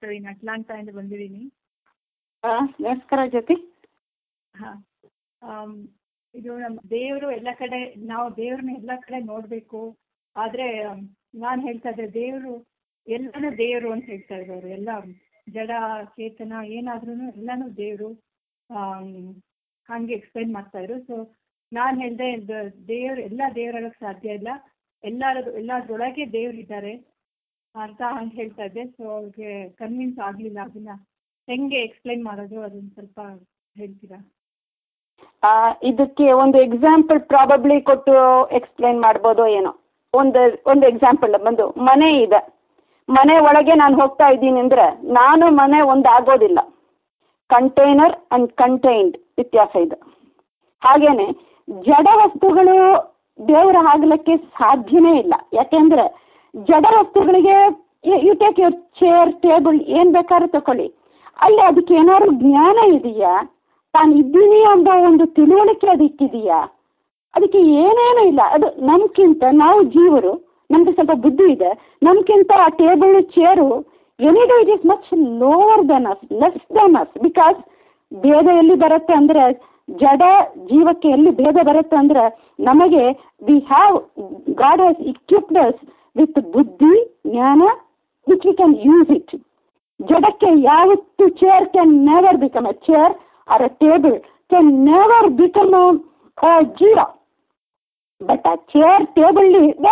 ಮಾತಾಡ್ತೀನಿ ಅಟ್ಲಾಂಟಾಯಿಂದ ಬಂದಿದ್ದೀನಿ ನಮಸ್ಕಾರ ಜ್ಯೋತಿ ಹಾಂ ಇದು ನಮ್ಮ ದೇವರು ಎಲ್ಲ ಕಡೆ ನಾವು ದೇವ್ರನ್ನ ಎಲ್ಲ ಕಡೆ ನೋಡಬೇಕು ಆದರೆ ನಾನು ಹೇಳ್ತಾ ಇದ್ದೆ ದೇವರು ಎಲ್ಲನೂ ದೇವರು ಅಂತ ಹೇಳ್ತಾ ಇದ್ದಾರೆ ಎಲ್ಲ ಜಡ ಚೇತನ ಏನಾದ್ರೂ ಎಲ್ಲನೂ ದೇವರು ಹಾಗೆ ಎಕ್ಸ್ಪ್ಲೈನ್ ಮಾಡ್ತಾಯಿದ್ರು ಸೊ ನಾನು ಹೇಳಿದೆ ದೇವ್ರು ಎಲ್ಲ ದೇವರಾಗಕ್ಕೆ ಸಾಧ್ಯ ಇಲ್ಲ ಎಲ್ಲರ ಎಲ್ಲದರೊಳಗೆ ದೇವರಿದ್ದಾರೆ ಅಂತ ಹಂಗೆ ಹೇಳ್ತಾ ಇದ್ದೆ ಸೊ ಅವ್ರಿಗೆ ಕನ್ವಿನ್ಸ್ ಆಗಲಿಲ್ಲ ಅದನ್ನು ಹೆಂಗೆ ಎಕ್ಸ್ಪ್ಲೈನ್ ಮಾಡೋದು ಅದನ್ನು ಸ್ವಲ್ಪ ಹೇಳ್ತೀರಾ ಆ, ಇದಕ್ಕೆ ಒಂದು ಎಕ್ಸಾಂಪಲ್ ಪ್ರಾಬಬ್ಲಿ ಕೊಟ್ಟು ಎಕ್ಸ್ಪ್ಲೈನ್ ಮಾಡ್ಬೋದೋ ಏನೋ ಒಂದು ಒಂದು ಎಕ್ಸಾಂಪಲ್ ಬಂದು ಮನೆ ಇದೆ ಮನೆ ಒಳಗೆ ನಾನು ಹೋಗ್ತಾ ಇದ್ದೀನಿ ಅಂದರೆ ನಾನು ಮನೆ ಒಂದು ಆಗೋದಿಲ್ಲ ಕಂಟೈನರ್ ಅಂಡ್ ಕಂಟೈನ್ಡ್ ವ್ಯತ್ಯಾಸ ಇದೆ ಹಾಗೇನೆ ಜಡ ವಸ್ತುಗಳು ದೇವರ ಆಗಲಿಕ್ಕೆ ಸಾಧ್ಯನೇ ಇಲ್ಲ ಯಾಕೆಂದರೆ ಜಡ ವಸ್ತುಗಳಿಗೆ you take your chair table ಏನು ಬೇಕಾದ್ರೂ ತಗೊಳ್ಳಿ ಅಲ್ಲಿ ಅದಕ್ಕೆ ಏನಾದ್ರು ಜ್ಞಾನ ಇದೆಯಾ ತಾನು ಇದ್ದೀನಿ ಎಂಬ ಒಂದು ತಿಳುವಳಿಕೆ ಅದಕ್ಕಿದೆಯಾ ಅದಕ್ಕೆ ಏನೇನೂ ಇಲ್ಲ ಅದು ನಮ್ಗಿಂತ ನಾವು ಜೀವರು ನಮಗೆ ಸ್ವಲ್ಪ ಬುದ್ಧಿ ಇದೆ ನಮ್ಗಿಂತ ಆ table chair any day it is much lower than us less than us because ಭೇದ ಎಲ್ಲಿ ಬರುತ್ತೆ ಅಂದರೆ ಜಡ ಜೀವಕ್ಕೆ ಎಲ್ಲಿ ಭೇದ ಬರುತ್ತೆ ಅಂದರೆ ನಮಗೆ we have God has equipped us with ಬುದ್ಧಿ ಜ್ಞಾನ which we can use it ಜಡಕ್ಕೆ ಯಾವತ್ತು chair can never become a chair or a table can never become a zero but ಆ ಚೇರ್ ಟೇಬಲ್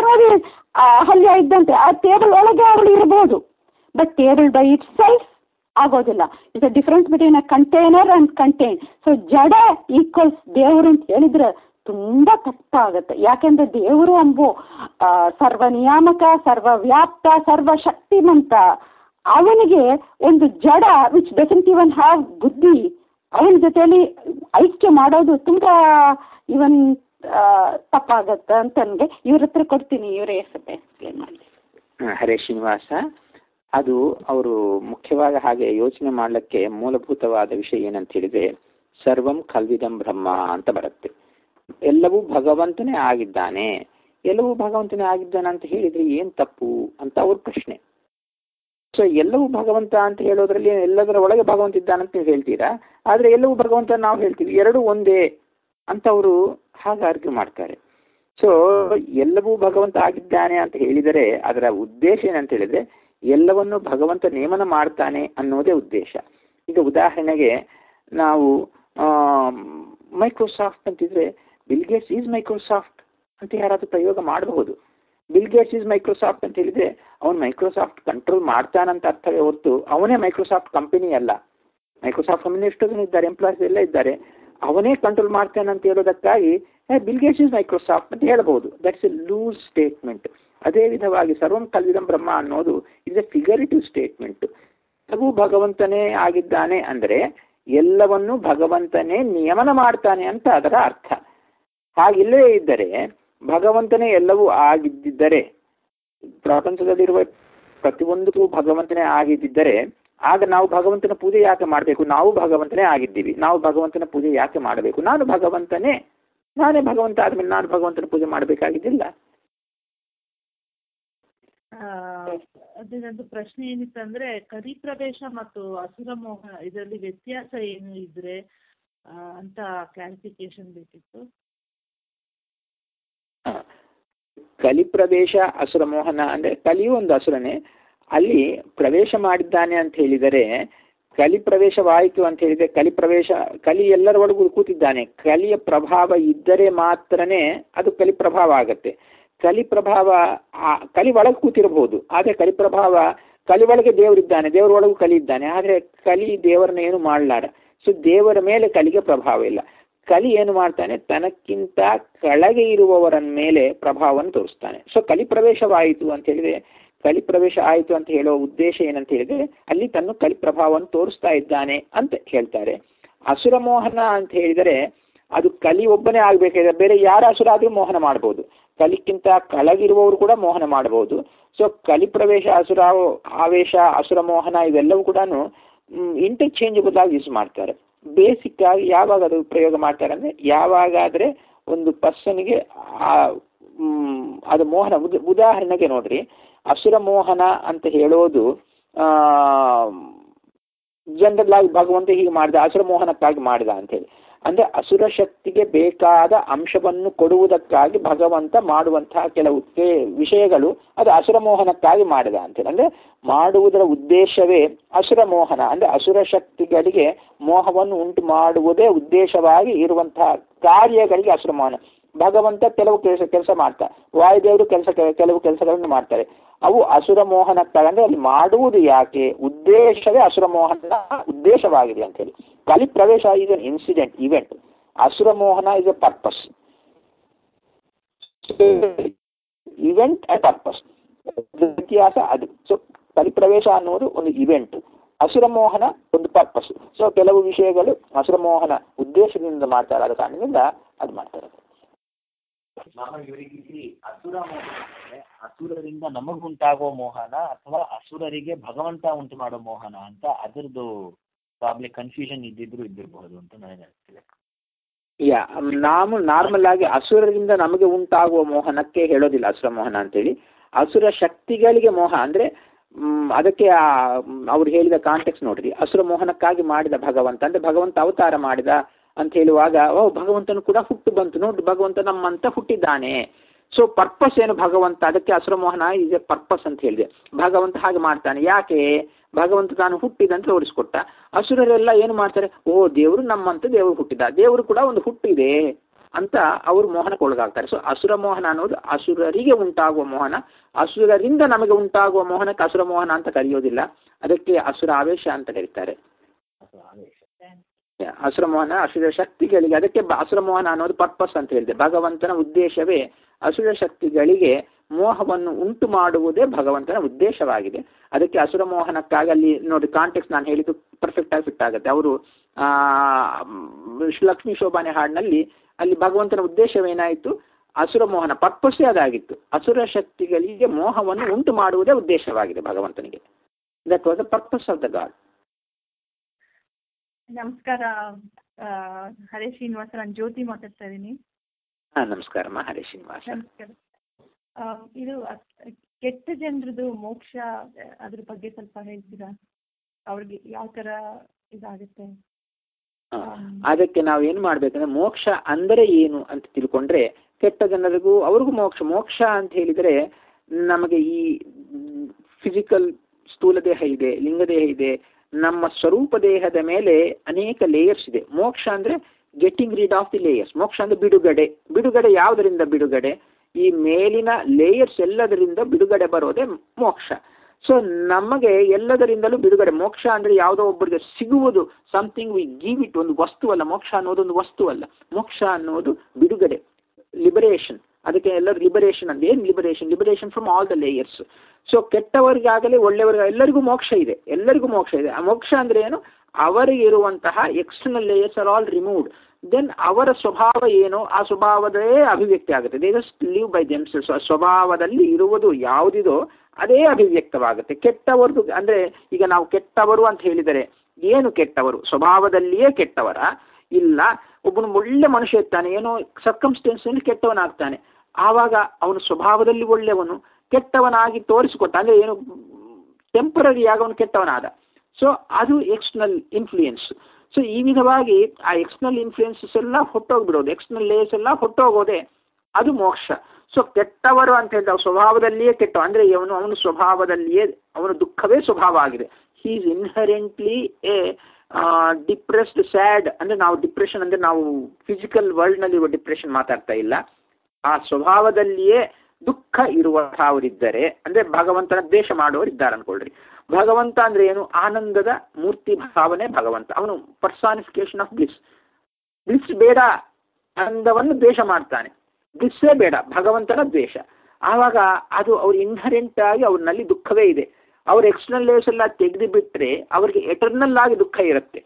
ಹಲ್ಯ ಇದ್ದಂತೆ ಆ ಟೇಬಲ್ ಒಳಗೆ ಅವಳು ಇರ್ಬೋದು but table by itself ಆಗೋದಿಲ್ಲ it's a difference between a container and contain so ಜಡ equals ದೇವರು ಅಂತ ಹೇಳಿದ್ರೆ ತುಂಬ ತಪ್ಪಾಗುತ್ತೆ ಯಾಕೆಂದ್ರೆ ದೇವರು ಅಂಬೋ ಆ, ಸರ್ವ ನಿಯಾಮಕ ಸರ್ವ ವ್ಯಾಪ್ತ ಸರ್ವ ಶಕ್ತಿಮಂತ ಅವನಿಗೆ ಒಂದು ಜಡ ವಿಚ್ ಡಸಂಟ್ ಇವನ್ ಹ್ಯಾವ್ ಬುದ್ಧಿ ಅವನ ಜೊತೆಯಲ್ಲಿ ಐಕ್ಯ ಮಾಡೋದು ತುಂಬ ಇವನ್ ತಪ್ಪಾಗತ್ತೆ ಅಂತ ನನಗೆ ಇವ್ರ ಹತ್ರ ಕೊಡ್ತೀನಿ ಇವರೇ ಸ್ವಲ್ಪ ಎಕ್ಸ್ಪ್ಲೇನ್ ಮಾಡಿ ಹರೇ ಶ್ರೀನಿವಾಸ ಅದು ಅವರು ಮುಖ್ಯವಾಗಿ ಹಾಗೆ ಯೋಚನೆ ಮಾಡಲಿಕ್ಕೆ ಮೂಲಭೂತವಾದ ವಿಷಯ ಏನಂತ ಹೇಳಿದ್ರೆ ಸರ್ವಂ ಕಲ್ವಿದಂ ಬ್ರಹ್ಮ ಅಂತ ಬರುತ್ತೆ ಎಲ್ಲವೂ ಭಗವಂತನೇ ಆಗಿದ್ದಾನೆ ಎಲ್ಲವೂ ಭಗವಂತನೇ ಆಗಿದ್ದಾನೆ ಅಂತ ಹೇಳಿದ್ರೆ ಏನ್ ತಪ್ಪು ಅಂತ ಅವ್ರ ಪ್ರಶ್ನೆ ಸೊ ಎಲ್ಲವೂ ಭಗವಂತ ಅಂತ ಹೇಳೋದ್ರಲ್ಲಿ ಎಲ್ಲದರ ಒಳಗೆ ಭಗವಂತ ಇದ್ದಾನಂತ ನೀವು ಹೇಳ್ತೀರಾ ಆದ್ರೆ ಎಲ್ಲವೂ ಭಗವಂತ ನಾವು ಹೇಳ್ತೀವಿ ಎರಡು ಒಂದೇ ಅಂತ ಅವರು ಹಾಗೆ ಆರ್ಗ್ಯೂ ಮಾಡ್ತಾರೆ ಸೊ ಎಲ್ಲವೂ ಭಗವಂತ ಆಗಿದ್ದಾನೆ ಅಂತ ಹೇಳಿದರೆ ಅದರ ಉದ್ದೇಶ ಏನಂತ ಹೇಳಿದ್ರೆ ಎಲ್ಲವನ್ನು ಭಗವಂತ ನೇಮನ ಮಾಡ್ತಾನೆ ಅನ್ನೋದೇ ಉದ್ದೇಶ ಈಗ ಉದಾಹರಣೆಗೆ ನಾವು ಮೈಕ್ರೋಸಾಫ್ಟ್ ಅಂತಿದ್ರೆ ಬಿಲ್ಗೇಟ್ಸ್ ಈಸ್ ಮೈಕ್ರೋಸಾಫ್ಟ್ ಅಂತ ಯಾರಾದ್ರೂ ಪ್ರಯೋಗ ಮಾಡಬಹುದು ಬಿಲ್ಗೇಟ್ಸ್ ಈಸ್ ಮೈಕ್ರೋಸಾಫ್ಟ್ ಅಂತ ಹೇಳಿದ್ರೆ ಅವನು ಮೈಕ್ರೋಸಾಫ್ಟ್ ಕಂಟ್ರೋಲ್ ಮಾಡ್ತಾನಂತ ಅರ್ಥವೇ ಹೊರತು ಅವನೇ ಮೈಕ್ರೋಸಾಫ್ಟ್ ಕಂಪನಿ ಅಲ್ಲ ಮೈಕ್ರೋಸಾಫ್ಟ್ ಕಂಪನಿ ಎಷ್ಟೋ ಜನ ಇದ್ದಾರೆ ಎಂಪ್ಲಾಯ್ಸ್ ಎಲ್ಲ ಇದ್ದಾರೆ ಅವನೇ ಕಂಟ್ರೋಲ್ ಮಾಡ್ತಾನೆ ಅಂತ ಹೇಳೋದಕ್ಕಾಗಿ ಬಿಲ್ಗೇಟ್ಸ್ ಇಸ್ ಮೈಕ್ರೋಸಾಫ್ಟ್ ಅಂತ ಹೇಳ್ಬೋದು ದಟ್ಸ್ ಎ ಲೂಸ್ ಸ್ಟೇಟ್ಮೆಂಟ್ ಅದೇ ವಿಧವಾಗಿ ಸರ್ವಂ ಕಲ್ವಿದಂ ಬ್ರಹ್ಮ ಅನ್ನೋದು ಇಸ್ ಎ ಫಿಗರಿಟಿವ್ ಸ್ಟೇಟ್ಮೆಂಟ್ ಎಲ್ಲವೂ ಭಗವಂತನೇ ಆಗಿದ್ದಾನೆ ಅಂದರೆ ಎಲ್ಲವನ್ನು ಭಗವಂತನೇ ನಿಯಮನ ಮಾಡ್ತಾನೆ ಅಂತ ಅದರ ಅರ್ಥ ಹಾಗಿಲ್ಲೇ ಇದ್ದರೆ ಭಗವಂತನೇ ಎಲ್ಲವೂ ಆಗಿದ್ದರೆ ಪ್ರಪಂಚದಲ್ಲಿರುವ ಪ್ರತಿಯೊಂದಕ್ಕೂ ಭಗವಂತನೇ ಆಗಿದ್ದರೆ ಆಗ ನಾವು ಭಗವಂತನ ಪೂಜೆ ಯಾಕೆ ಮಾಡಬೇಕು ನಾವು ಭಗವಂತನೇ ಆಗಿದ್ದೀವಿ ನಾವು ಭಗವಂತನ ಪೂಜೆ ಯಾಕೆ ಮಾಡಬೇಕು ನಾನು ಭಗವಂತನೇ ನಾನೇ ಭಗವಂತ ಆದ್ಮೇಲೆ ನಾನು ಭಗವಂತನ ಪೂಜೆ ಮಾಡಬೇಕಾಗಿದ್ದಿಲ್ಲ ಅದು ನಂದು ಪ್ರಶ್ನೆ ಏನಿತ್ತು ಅಂದ್ರೆ ಕರಿಪ್ರವೇಶ ಮತ್ತು ಅಸುರ ಮೋಹ ಇದರಲ್ಲಿ ವ್ಯತ್ಯಾಸ ಏನು ಇದ್ರೆ ಆ, ಅಂತ ಕ್ಲಾರಿಫಿಕೇಶನ್ ಬೇಕಿತ್ತು ಕಲಿಪ್ರವೇಶ ಅಸುರ ಮೋಹನ ಅಂದ್ರೆ ಕಲಿಯು ಒಂದು ಅಸುರನೇ ಅಲ್ಲಿ ಪ್ರವೇಶ ಮಾಡಿದ್ದಾನೆ ಅಂತ ಹೇಳಿದರೆ ಕಲಿ ಪ್ರವೇಶವಾಯಿತು ಅಂತ ಹೇಳಿದ್ರೆ ಕಲಿ ಪ್ರವೇಶ ಕಲಿ ಎಲ್ಲರೊಳಗೂ ಕೂತಿದ್ದಾನೆ ಕಲಿಯ ಪ್ರಭಾವ ಇದ್ದರೆ ಮಾತ್ರನೇ ಅದು ಕಲಿ ಪ್ರಭಾವ ಆಗತ್ತೆ ಕಲಿ ಪ್ರಭಾವ ಆ- ಕಲಿ ಒಳಗೆ ಕೂತಿರಬಹುದು ಆದರೆ ಕಲಿ ಪ್ರಭಾವ ಕಲಿ ಒಳಗೆ ದೇವರಿದ್ದಾನೆ ದೇವರ ಒಳಗೂ ಕಲಿ ಇದ್ದಾನೆ ಆದರೆ ಕಲಿ ದೇವರನ್ನ ಏನು ಮಾಡಲಾರ ಸೊ ದೇವರ ಮೇಲೆ ಕಲಿಗೆ ಪ್ರಭಾವ ಇಲ್ಲ ಕಲಿ ಏನು ಮಾಡ್ತಾನೆ ತನಕ್ಕಿಂತ ಕೆಳಗೆ ಇರುವವರ ಮೇಲೆ ಪ್ರಭಾವವನ್ನು ತೋರಿಸ್ತಾನೆ ಸೊ ಕಲಿ ಪ್ರವೇಶವಾಯಿತು ಅಂತ ಹೇಳಿದ್ರೆ ಕಲಿ ಪ್ರವೇಶ ಆಯಿತು ಅಂತ ಹೇಳೋ ಉದ್ದೇಶ ಏನಂತ ಹೇಳಿದ್ರೆ ಅಲ್ಲಿ ತನ್ನ ಕಲಿ ಪ್ರಭಾವವನ್ನು ತೋರಿಸ್ತಾ ಇದ್ದಾನೆ ಅಂತ ಹೇಳ್ತಾರೆ ಅಸುರ ಮೋಹನ ಅಂತ ಹೇಳಿದರೆ ಅದು ಕಲಿ ಒಬ್ಬನೇ ಆಗ್ಬೇಕಾದ್ರೆ ಬೇರೆ ಯಾರ ಅಸುರ ಆದ್ರೂ ಮೋಹನ ಮಾಡ್ಬೋದು ಕಲಿಕ್ಕಿಂತ ಕೆಳಗಿರುವವರು ಕೂಡ ಮೋಹನ ಮಾಡಬಹುದು ಸೊ ಕಲಿ ಪ್ರವೇಶ ಅಸುರ ಆವೇಶ ಅಸುರ ಮೋಹನ ಇವೆಲ್ಲವೂ ಕೂಡ ಇಂಟರ್ಚೇಂಜಬಲ್ ಆಗಿ ಯೂಸ್ ಮಾಡ್ತಾರೆ ಬೇಸಿಕ್ ಆಗಿ ಯಾವಾಗ ಅದು ಪ್ರಯೋಗ ಮಾಡ್ತಾರೆ ಅಂದ್ರೆ ಯಾವಾಗಾದ್ರೆ ಒಂದು ಪರ್ಸನ್ಗೆ ಅದು ಮೋಹನ ಉದ- ಉದಾಹರಣೆಗೆ ನೋಡ್ರಿ ಅಸುರ ಮೋಹನ ಅಂತ ಹೇಳೋದು ಆ ಜನರಲ್ ಆಗಿ ಭಗವಂತ ಹೀಗೆ ಮಾಡಿದ ಅಸುರ ಮೋಹನಕ್ಕಾಗಿ ಮಾಡಿದ ಅಂತೇಳಿ ಅಂದ್ರೆ ಅಸುರ ಶಕ್ತಿಗೆ ಬೇಕಾದ ಅಂಶವನ್ನು ಕೊಡುವುದಕ್ಕಾಗಿ ಭಗವಂತ ಮಾಡುವಂತಹ ಕೆಲವು ಕೇ- ವಿಷಯಗಳು ಅದು ಅಸುರ ಮೋಹನಕ್ಕಾಗಿ ಮಾಡಿದ ಅಂತೇಳಿ ಅಂದ್ರೆ ಮಾಡುವುದರ ಉದ್ದೇಶವೇ ಅಸುರ ಮೋಹನ ಅಂದ್ರೆ ಅಸುರ ಶಕ್ತಿಗಳಿಗೆ ಮೋಹವನ್ನು ಉಂಟು ಮಾಡುವುದೇ ಉದ್ದೇಶವಾಗಿ ಇರುವಂತಹ ಕಾರ್ಯಗಳಿಗೆ ಅಸುರ ಮೋಹನ ಭಗವಂತ ಕೆಲವು ಕೆಲಸ ಕೆಲಸ ಮಾಡ್ತಾರೆ ವಾಯುದೇವರು ಕೆಲಸ ಕೆಲವು ಕೆಲಸಗಳನ್ನು ಮಾಡ್ತಾರೆ ಅವು ಅಸುರ ಮೋಹನಕ್ಕಾಗಿ ಅಂದ್ರೆ ಅಲ್ಲಿ ಮಾಡುವುದು ಯಾಕೆ ಉದ್ದೇಶವೇ ಅಸುರ ಮೋಹನ ಉದ್ದೇಶವಾಗಿದೆ ಅಂತ ಹೇಳಿ ಕಲಿ ಪ್ರವೇಶ ಇಸ್ ಅನ್ ಇನ್ಸಿಡೆಂಟ್ ಇವೆಂಟ್ ಅಸುರ ಮೋಹನ is a purpose event a purpose ವ್ಯತ್ಯಾಸ ಅದು ಸೊ ಕಲಿಪ್ರವೇಶ ಅನ್ನುವುದು ಒಂದು ಇವೆಂಟ್ ಅಸುರ ಮೋಹನ ಒಂದು ಪರ್ಪಸ್ ಸೊ ಕೆಲವು ವಿಷಯಗಳು ಅಸುರ ಮೋಹನ ಉದ್ದೇಶದಿಂದ ಮಾಡ್ತಾರೆ ಆದ ಕಾರಣದಿಂದ ಅದು ಮಾಡ್ತಾರೆ ನಾನು ಇವರಿಗೆ ಇಲ್ಲಿ ಅಸುರ ಮೋಹನ ಅಂದ್ರೆ ಅಸುರರಿಂದ ನಮಗುಂಟಾಗುವ ಮೋಹನ ಅಥವಾ ಅಸುರರಿಗೆ ಭಗವಂತ ಉಂಟು ಮಾಡೋ ಮೋಹನ ಅಂತ ಅದರದ್ದು ಪ್ರಾಬ್ಲಿ ಕನ್ಫ್ಯೂಷನ್ ಇದ್ದಿದ್ರು ಇದ್ದಿರಬಹುದು ಅಂತ ನನಗೆ ಅನಿಸ್ತಿದೆ ಯಾ ನಾವು ನಾರ್ಮಲ್ ಆಗಿ ಅಸುರರಿಂದ ನಮಗೆ ಉಂಟಾಗುವ ಮೋಹನಕ್ಕೆ ಹೇಳೋದಿಲ್ಲ ಅಸುರ ಮೋಹನ ಅಂತೇಳಿ ಅಸುರ ಶಕ್ತಿಗಳಿಗೆ ಮೋಹ ಅಂದ್ರೆ ಮ್, ಅದಕ್ಕೆ ಆ, ಮ್, ಅವ್ರು ಹೇಳಿದ ಕಾಂಟೆಕ್ಸ್ ನೋಡ್ರಿ ಅಸುರ ಮೋಹನಕ್ಕಾಗಿ ಮಾಡಿದ ಭಗವಂತ ಅಂದ್ರೆ ಭಗವಂತ ಅವತಾರ ಮಾಡಿದ ಅಂತ ಹೇಳುವಾಗ ಓ ಭಗವಂತನು ಕೂಡ ಹುಟ್ಟು ಬಂತು ನೋಡಿ ಭಗವಂತ ನಮ್ಮಂತ ಹುಟ್ಟಿದ್ದಾನೆ ಸೊ ಪರ್ಪಸ್ ಏನು ಭಗವಂತ ಅದಕ್ಕೆ ಅಸುರ ಮೋಹನ ಇಸ್ ಎ ಪರ್ಪಸ್ ಅಂತ ಹೇಳಿದೆ ಭಗವಂತ ಹಾಗೆ ಮಾಡ್ತಾನೆ ಯಾಕೆ ಭಗವಂತ ತಾನು ಹುಟ್ಟಿದಂತ ತೋರಿಸ್ಕೊಟ್ಟ ಅಸುರರೆಲ್ಲ ಏನು ಮಾಡ್ತಾರೆ ಓ ದೇವರು ನಮ್ಮಂತ ದೇವರು ಹುಟ್ಟಿದ ದೇವರು ಕೂಡ ಒಂದು ಹುಟ್ಟಿದೆ ಅಂತ ಅವರು ಮೋಹನಕ್ಕೆ ಒಳಗಾಗ್ತಾರೆ ಸೊ ಅಸುರ ಮೋಹನ ಅನ್ನೋದು ಅಸುರರಿಗೆ ಉಂಟಾಗುವ ಮೋಹನ ಅಸುರರಿಂದ ನಮಗೆ ಉಂಟಾಗುವ ಮೋಹನಕ್ಕೆ ಅಸುರ ಮೋಹನ ಅಂತ ಕರೆಯೋದಿಲ್ಲ ಅದಕ್ಕೆ ಅಸುರ ಆವೇಶ ಅಂತ ಕರೀತಾರೆ ಅಥವಾ ಆವೇಶ ಅಸುರ ಮೋಹನ ಅಸುರ ಶಕ್ತಿಗಳಿಗೆ ಅದಕ್ಕೆ ಬ- ಅಸುರ ಮೋಹನ ಅನ್ನೋದು ಪರ್ಪಸ್ ಅಂತ ಹೇಳಿದೆ ಭಗವಂತನ ಉದ್ದೇಶವೇ ಅಸುರ ಶಕ್ತಿಗಳಿಗೆ ಮೋಹವನ್ನು ಉಂಟು ಮಾಡುವುದೇ ಭಗವಂತನ ಉದ್ದೇಶವಾಗಿದೆ ಅದಕ್ಕೆ ಅಸುರ ಮೋಹನಕ್ಕಾಗಿ ಅಲ್ಲಿ ನೋಡಿ ಕಾಂಟೆಕ್ಸ್ ನಾನು ಹೇಳಿದ್ದು ಪರ್ಫೆಕ್ಟ್ ಆಗಿ ಫಿಟ್ ಆಗುತ್ತೆ ಅವರು ಆ ಮ್, ಲಕ್ಷ್ಮೀ ಶೋಭಾನೆ ಹಾಡಿನಲ್ಲಿ ಅಲ್ಲಿ ಭಗವಂತನ ಉದ್ದೇಶವೇನಾಯಿತು ಅಸುರ ಮೋಹನ ಪರ್ಪಸ್ಸೇ ಅದಾಗಿತ್ತು ಅಸುರ ಶಕ್ತಿಗಳಿಗೆ ಮೋಹವನ್ನು ಉಂಟು ಮಾಡುವುದೇ ಉದ್ದೇಶವಾಗಿದೆ ಭಗವಂತನಿಗೆ that was the purpose of the God ನಮಸ್ಕಾರ ಆ, ಹರೇ ಶ್ರೀನಿವಾಸ ನಾನು ಜ್ಯೋತಿ ಮಾತಾಡ್ತಾ ಇದ್ದೀನಿ ಹಾ ನಮಸ್ಕಾರಮ್ಮ ಹರೇ ಶ್ರೀನಿವಾಸ ನಮಸ್ಕಾರ ಆ, ಇದು ಅ- ಕೆಟ್ಟ ಜನರದು ಮೋಕ್ಷ ಆ, ಅದ್ರ ಬಗ್ಗೆ ಸ್ವಲ್ಪ ಹೇಳ್ತೀರಾ ಅವ್ರಿಗೆ ಯಾವ ಥರ ಇದಾಗುತ್ತೆ ಹಾ. ಅದಕ್ಕೆ ನಾವು ಏನು ಮಾಡ್ಬೇಕಂದ್ರೆ ಮೋಕ್ಷ ಅಂದರೆ ಏನು ಅಂತ ತಿಳ್ಕೊಂಡ್ರೆ ಕೆಟ್ಟ ಜನರಿಗೂ ಅವ್ರಿಗೂ ಮೋಕ್ಷ ಮೋಕ್ಷ ಅಂತ ಹೇಳಿದರೆ ನಮಗೆ ಈ ಫಿಸಿಕಲ್ ಸ್ಥೂಲ ದೇಹ ಇದೆ ಲಿಂಗದೇಹ ಇದೆ ನಮ್ಮ ಸ್ವರೂಪ ದೇಹದ ಮೇಲೆ ಅನೇಕ ಲೇಯರ್ಸ್ ಇದೆ ಮೋಕ್ಷ ಅಂದ್ರೆ getting rid of the layers ಮೋಕ್ಷ ಅಂದ್ರೆ ಬಿಡುಗಡೆ ಬಿಡುಗಡೆ ಯಾವುದರಿಂದ ಬಿಡುಗಡೆ ಈ ಮೇಲಿನ ಲೇಯರ್ಸ್ ಎಲ್ಲದರಿಂದ ಬಿಡುಗಡೆ ಬರೋದೇ ಮೋಕ್ಷ ಸೊ ನಮಗೆ ಎಲ್ಲದರಿಂದಲೂ ಬಿಡುಗಡೆ ಮೋಕ್ಷ ಅಂದ್ರೆ ಯಾವುದೋ ಒಬ್ಬರಿಗೆ ಸಿಗುವುದು ಸಮಥಿಂಗ್ ವಿ ಗಿವ್ ಇಟ್ ಒಂದು ವಸ್ತು ಅಲ್ಲ ಮೋಕ್ಷ ಅನ್ನೋದು ಒಂದು ವಸ್ತು ಅಲ್ಲ ಮೋಕ್ಷ ಅನ್ನೋದು ಬಿಡುಗಡೆ ಲಿಬರೇಷನ್ ಅದಕ್ಕೆ ಎಲ್ಲರೂ ಲಿಬರೇಷನ್ ಅಂದ್ರೆ ಏನು liberation liberation from all the layers so ಕೆಟ್ಟವರಿಗಾಗಲಿ ಒಳ್ಳೆಯವರಿಗೆ ಎಲ್ಲರಿಗೂ ಮೋಕ್ಷ ಇದೆ ಎಲ್ಲರಿಗೂ ಮೋಕ್ಷ ಇದೆ ಆ ಮೋಕ್ಷ ಅಂದ್ರೆ ಏನು ಅವರಿಗೆ ಇರುವಂತಹ external layers are all removed then ಅವರ ಸ್ವಭಾವ ಏನೋ ಆ ಸ್ವಭಾವದೇ ಅಭಿವ್ಯಕ್ತಿ ಆಗುತ್ತೆ they just live by themselves ಆ ಸ್ವಭಾವದಲ್ಲಿ ಇರುವುದು ಯಾವುದಿದೋ ಅದೇ ಅಭಿವ್ಯಕ್ತವಾಗುತ್ತೆ ಕೆಟ್ಟವರದು ಅಂದ್ರೆ ಈಗ ನಾವು ಕೆಟ್ಟವರು ಅಂತ ಹೇಳಿದರೆ ಏನು ಕೆಟ್ಟವರು ಸ್ವಭಾವದಲ್ಲಿಯೇ ಕೆಟ್ಟವರ ಇಲ್ಲ ಒಬ್ಬನು ಒಳ್ಳೆ ಮನುಷ್ಯ ಇರ್ತಾನೆ ಏನೋ ಸರ್ಕಮ್ಸ್ಟೆನ್ಸ್ನಲ್ಲಿ ಕೆಟ್ಟವನಾಗ್ತಾನೆ ಆವಾಗ ಅವನು ಸ್ವಭಾವದಲ್ಲಿ ಒಳ್ಳೆಯವನು ಕೆಟ್ಟವನಾಗಿ ತೋರಿಸಿಕೊಟ್ಟ ಅಂದ್ರೆ ಏನು ಟೆಂಪರರಿಯಾಗಿ ಅವನು ಕೆಟ್ಟವನಾದ ಸೊ ಅದು ಎಕ್ಸ್ಟರ್ನಲ್ ಇನ್ಫ್ಲೂಯೆನ್ಸ್ ಸೊ ಈ ವಿಧವಾಗಿ ಆ ಎಕ್ಸ್ಟರ್ನಲ್ ಇನ್ಫ್ಲೂಯೆನ್ಸಸ್ ಎಲ್ಲ ಹೊಟ್ಟೋಗ್ಬಿಡೋದು ಎಕ್ಸ್ಟರ್ನಲ್ ಲೇಯರ್ಸ್ ಎಲ್ಲ ಹೊಟ್ಟೋಗೋದೆ ಅದು ಮೋಕ್ಷ ಸೊ ಕೆಟ್ಟವರು ಅಂತ ಹೇಳಿದ ಸ್ವಭಾವದಲ್ಲಿಯೇ ಕೆಟ್ಟ ಅಂದ್ರೆ ಅವನು ಅವನು ಸ್ವಭಾವದಲ್ಲಿಯೇ ಅವನ ದುಃಖವೇ ಸ್ವಭಾವ ಆಗಿದೆ he is inherently a depressed sad ಅಂದ್ರೆ ನಾವು ಡಿಪ್ರೆಷನ್ ಅಂದ್ರೆ ನಾವು ಫಿಸಿಕಲ್ ವರ್ಲ್ಡ್ನಲ್ಲಿ ಇರುವ ಡಿಪ್ರೆಷನ್ ಮಾತಾಡ್ತಾ ಇಲ್ಲ ಆ ಸ್ವಭಾವದಲ್ಲಿಯೇ ದುಃಖ ಇರುವಂತಹವರಿದ್ದರೆ ಅಂದ್ರೆ ಭಗವಂತನ ದ್ವೇಷ ಮಾಡುವವರು ಇದ್ದಾರೆ ಅನ್ಕೊಳ್ರಿ ಭಗವಂತ ಅಂದ್ರೆ ಏನು ಆನಂದದ ಮೂರ್ತಿ ಭಾವನೆ ಭಗವಂತ ಅವನು ಪರ್ಸಾನಿಫಿಕೇಶನ್ ಆಫ್ ಬ್ಲಿಸ್ ಬ್ಲಿಸ್ ಬೇಡ ಆನಂದವನ್ನು ದ್ವೇಷ ಮಾಡ್ತಾನೆ ಬ್ಲಿಸ್ಸೇ ಬೇಡ ಭಗವಂತನ ದ್ವೇಷ ಆವಾಗ ಅದು ಅವ್ರ ಇನ್ಹರೆಂಟ್ ಆಗಿ ಅವ್ರಲ್ಲಿ ದುಃಖವೇ ಇದೆ ಅವ್ರ ಎಕ್ಸ್ಟರ್ನಲ್ ಲೇಸ್ ಎಲ್ಲ ತೆಗೆದು ಬಿಟ್ರೆ ಅವ್ರಿಗೆ ಎಟರ್ನಲ್ ಆಗಿ ದುಃಖ ಇರುತ್ತೆ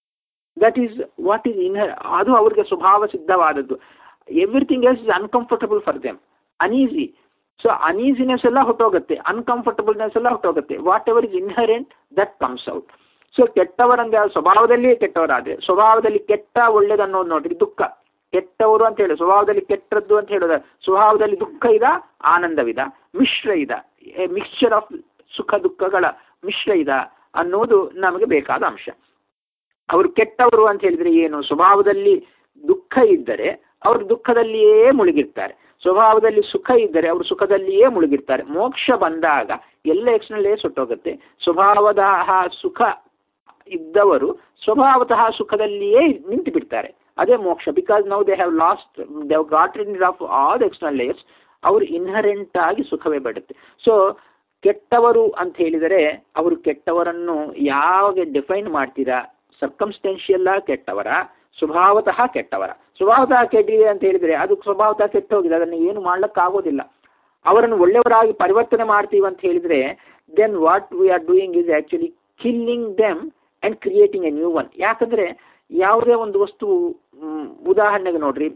that is what is inherent ಅದು ಅವ್ರಿಗೆ ಸ್ವಭಾವ ಸಿದ್ಧವಾದದ್ದು everything else is uncomfortable for them uneasy so uneasiness ಎಲ್ಲ ಹೊಟ್ಟೋಗುತ್ತೆ ಅನ್ಕಂಫರ್ಟಬಲ್ನೆಸ್ ಎಲ್ಲ ಹೊಟ್ಟೋಗುತ್ತೆ whatever is inherent that comes out so ಕೆಟ್ಟವರಂದ್ರೆ ಅವ್ರ ಸ್ವಭಾವದಲ್ಲಿಯೇ ಕೆಟ್ಟವರಾದ್ರೆ ಸ್ವಭಾವದಲ್ಲಿ ಕೆಟ್ಟ ಒಳ್ಳೇದು ಅನ್ನೋದು ನೋಡ್ರಿ ದುಃಖ ಕೆಟ್ಟವರು ಅಂತ ಹೇಳಿ ಸ್ವಭಾವದಲ್ಲಿ ಕೆಟ್ಟದ್ದು ಅಂತ ಹೇಳೋದ ಸ್ವಭಾವದಲ್ಲಿ ದುಃಖ ಇದ ಆನಂದವಿದ ಮಿಶ್ರ ಇದ ಮಿಕ್ಸ್ಚರ್ ಆಫ್ ಸುಖ ದುಃಖಗಳ ಮಿಶ್ರ ಇದ ಅನ್ನೋದು ನಮಗೆ ಬೇಕಾದ ಅಂಶ ಅವರು ಕೆಟ್ಟವರು ಅಂತ ಹೇಳಿದ್ರೆ ಏನು ಸ್ವಭಾವದಲ್ಲಿ ದುಃಖ ಇದ್ದರೆ ಅವರು ದುಃಖದಲ್ಲಿಯೇ ಮುಳುಗಿರ್ತಾರೆ ಸ್ವಭಾವದಲ್ಲಿ ಸುಖ ಇದ್ದರೆ ಅವರು ಸುಖದಲ್ಲಿಯೇ ಮುಳುಗಿರ್ತಾರೆ ಮೋಕ್ಷ ಬಂದಾಗ ಎಲ್ಲ ಎಕ್ಸ್ನಲ್ಲೇ ಸುಟ್ಟೋಗುತ್ತೆ ಸ್ವಭಾವದ ಸುಖ ಇದ್ದವರು ಸ್ವಭಾವತಃ ಸುಖದಲ್ಲಿಯೇ ನಿಂತು ಬಿಡ್ತಾರೆ ಅದೇ ಮೋಕ್ಷ ಬಿಕಾಸ್ ನಾವು they have lost they have got rid of all external layers ಅವರು ಇನ್ಹರೆಂಟ್ ಆಗಿ ಸುಖವೇ ಬರುತ್ತೆ ಸೊ ಕೆಟ್ಟವರು ಅಂತ ಹೇಳಿದರೆ ಅವರು ಕೆಟ್ಟವರನ್ನು ಯಾವಾಗ ಡಿಫೈನ್ ಮಾಡ್ತೀರಾ ಸರ್ಕಮ್ಸ್ಟೆನ್ಷಿಯಲ್ಲ ಕೆಟ್ಟವರ ಸ್ವಭಾವತಃ ಕೆಟ್ಟವರ ಸ್ವಭಾವತಃ ಕೆಟ್ಟಿದೆ ಅಂತ ಹೇಳಿದರೆ ಅದು ಸ್ವಭಾವತಃ ಕೆಟ್ಟು ಹೋಗಿದೆ ಅದನ್ನು ಏನು ಮಾಡ್ಲಿಕ್ಕಾಗೋದಿಲ್ಲ ಅವರನ್ನು ಒಳ್ಳೆಯವರಾಗಿ ಪರಿವರ್ತನೆ ಮಾಡ್ತೀವಿ ಅಂತ ಹೇಳಿದರೆ then what we are doing is actually killing them and creating a new one ಯಾಕಂದರೆ ಯಾವುದೇ ಒಂದು ವಸ್ತು ಮ್, ಉದಾಹರಣೆಗೆ ನೋಡ್ರಿ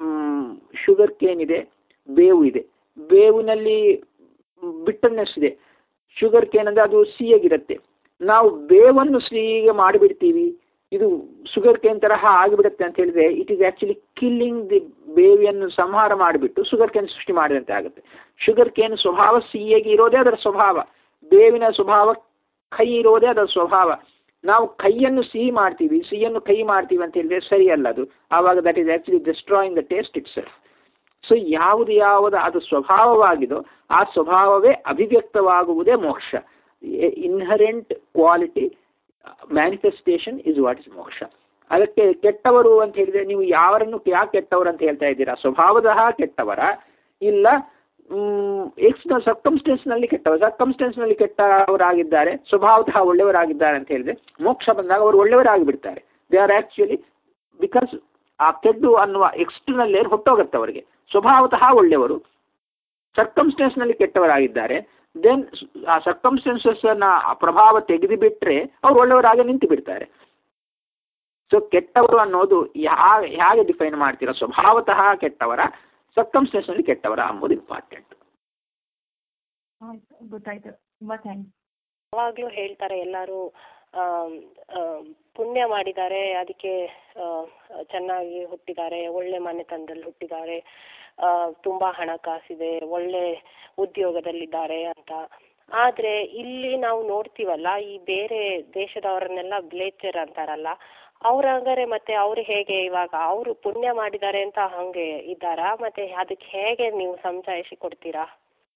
ಶುಗರ್ ಕೇನ್ ಇದೆ ಬೇವು ಇದೆ ಬೇವಿನಲ್ಲಿ ಬಿಟ್ಟರ್ನೆಸ್ ಇದೆ ಶುಗರ್ ಕೇನ್ ಅಂದರೆ ಅದು ಸಿಹಿಯಾಗಿರುತ್ತೆ ನಾವು ಬೇವನ್ನು ಸಿಹಿಗೆ ಮಾಡಿಬಿಡ್ತೀವಿ ಇದು ಶುಗರ್ ಕೇನ್ ತರಹ ಆಗಿಬಿಡುತ್ತೆ ಅಂತ ಹೇಳಿದ್ರೆ it is actually killing the ಬೇವಿಯನ್ನು ಸಂಹಾರ ಮಾಡಿಬಿಟ್ಟು ಶುಗರ್ ಕೇನ್ ಸೃಷ್ಟಿ ಮಾಡಿದಂತೆ ಆಗುತ್ತೆ ಶುಗರ್ ಕೇನ್ ಸ್ವಭಾವ ಸಿಹಿಯಾಗಿ ಇರೋದೇ ಅದರ ಸ್ವಭಾವ ಬೇವಿನ ಸ್ವಭಾವ ಕೈ ಇರೋದೇ ಅದರ ಸ್ವಭಾವ ನಾವು ಕೈಯನ್ನು ಸಿಹಿ ಮಾಡ್ತೀವಿ ಸಿಹಿಯನ್ನು ಕೈ ಮಾಡ್ತೀವಿ ಅಂತ ಹೇಳಿದ್ರೆ ಸರಿಯಲ್ಲ ಅದು ಆವಾಗ that is actually destroying the taste itself so ಯಾವುದು ಯಾವುದು ಅದು ಸ್ವಭಾವವಾಗಿದೋ ಆ ಸ್ವಭಾವವೇ ಅಭಿವ್ಯಕ್ತವಾಗುವುದೇ ಮೋಕ್ಷ inherent quality manifestation is what is ಮೋಕ್ಷ ಅದಕ್ಕೆ ಕೆಟ್ಟವರು ಅಂತ ಹೇಳಿದ್ರೆ ನೀವು ಯಾವರನ್ನು ಯಾಕೆ ಕೆಟ್ಟವರು ಅಂತ ಹೇಳ್ತಾ ಇದ್ದೀರಾ ಸ್ವಭಾವತಃ ಕೆಟ್ಟವರ ಇಲ್ಲ ಎಕ್ಸ್ನ ಸರ್ಕಮ್ಸ್ಟೆನ್ಸ್ನಲ್ಲಿ ಕೆಟ್ಟವರು ಸರ್ಕಮ್ಸ್ಟೆನ್ಸ್ನಲ್ಲಿ ಕೆಟ್ಟವರಾಗಿದ್ದಾರೆ ಸ್ವಭಾವತಃ ಒಳ್ಳೆಯವರಾಗಿದ್ದಾರೆ ಅಂತ ಹೇಳಿದ್ರೆ ಮೋಕ್ಷ ಬಂದಾಗ ಅವರು ಒಳ್ಳೆಯವರಾಗಿ ಬಿಡ್ತಾರೆ ದೇ ಆರ್ ಆ್ಯಕ್ಚುಲಿ ಬಿಕಾಸ್ ಆ ಕೆಡ್ಡು ಅನ್ನುವ ಎಕ್ಸ್ಟರ್ನಲ್ ಲೇಯರ್ ಹೊಟ್ಟೋಗುತ್ತೆ ಅವರಿಗೆ ಸ್ವಭಾವತಃ ಒಳ್ಳೆಯವರು ಸರ್ಕಮ್ಸ್ಟೆನ್ಸ್ನಲ್ಲಿ ಕೆಟ್ಟವರಾಗಿದ್ದಾರೆ ದೆನ್ ಆ ಸರ್ಕಮ್ಸ್ಟೆನ್ಸಸ್ನ ಪ್ರಭಾವ ತೆಗೆದು ಬಿಟ್ಟರೆ ಅವ್ರು ಒಳ್ಳೆಯವರಾಗಿ ನಿಂತು ಬಿಡ್ತಾರೆ ಸೊ ಕೆಟ್ಟವರು ಅನ್ನೋದು ಯಾ ಹೇಗೆ ಡಿಫೈನ್ ಮಾಡ್ತೀರಾ ಸ್ವಭಾವತಃ ಕೆಟ್ಟವರ ಸರ್ಕಮ್ಸ್ಟೆನ್ಸ್ನಲ್ಲಿ ಕೆಟ್ಟವರ ಅಂಬುದು ಇಂಪಾರ್ಟೆಂಟ್ ಆಯ್ತು ಗೊತ್ತಾಯ್ತು ತುಂಬ ಥ್ಯಾಂಕ್ಸ್ ಯಾವಾಗಲೂ ಹೇಳ್ತಾರೆ ಎಲ್ಲರೂ ಆಮ್, ಆಮ್, ಪುಣ್ಯ ಮಾಡಿದ್ದಾರೆ ಅದಕ್ಕೆ ಆ, ಚೆನ್ನಾಗಿ ಹುಟ್ಟಿದ್ದಾರೆ ಒಳ್ಳೆ ಮನೆತನದಲ್ಲಿ ಹುಟ್ಟಿದ್ದಾರೆ ಆ, ತುಂಬಾ ಹಣಕಾಸಿದೆ ಒಳ್ಳೆ ಉದ್ಯೋಗದಲ್ಲಿದ್ದಾರೆ ಅಂತ ಆದ್ರೆ ಇಲ್ಲಿ ನಾವು ನೋಡ್ತೀವಲ್ಲ ಈ ಬೇರೆ ದೇಶದವರನ್ನೆಲ್ಲ ಬ್ಲೇಚರ್ ಅಂತಾರಲ್ಲ ಅವ್ರ ಹಂಗಾರೆ ಮತ್ತೆ ಅವ್ರು ಹೇಗೆ ಇವಾಗ ಅವರು ಪುಣ್ಯ ಮಾಡಿದ್ದಾರೆ ಅಂತ ಹಂಗೆ ಇದ್ದಾರಾ ಮತ್ತೆ ಅದಕ್ಕೆ ಹೇಗೆ ನೀವು ಸಮಜಾಯಿಷಿ ಕೊಡ್ತೀರಾ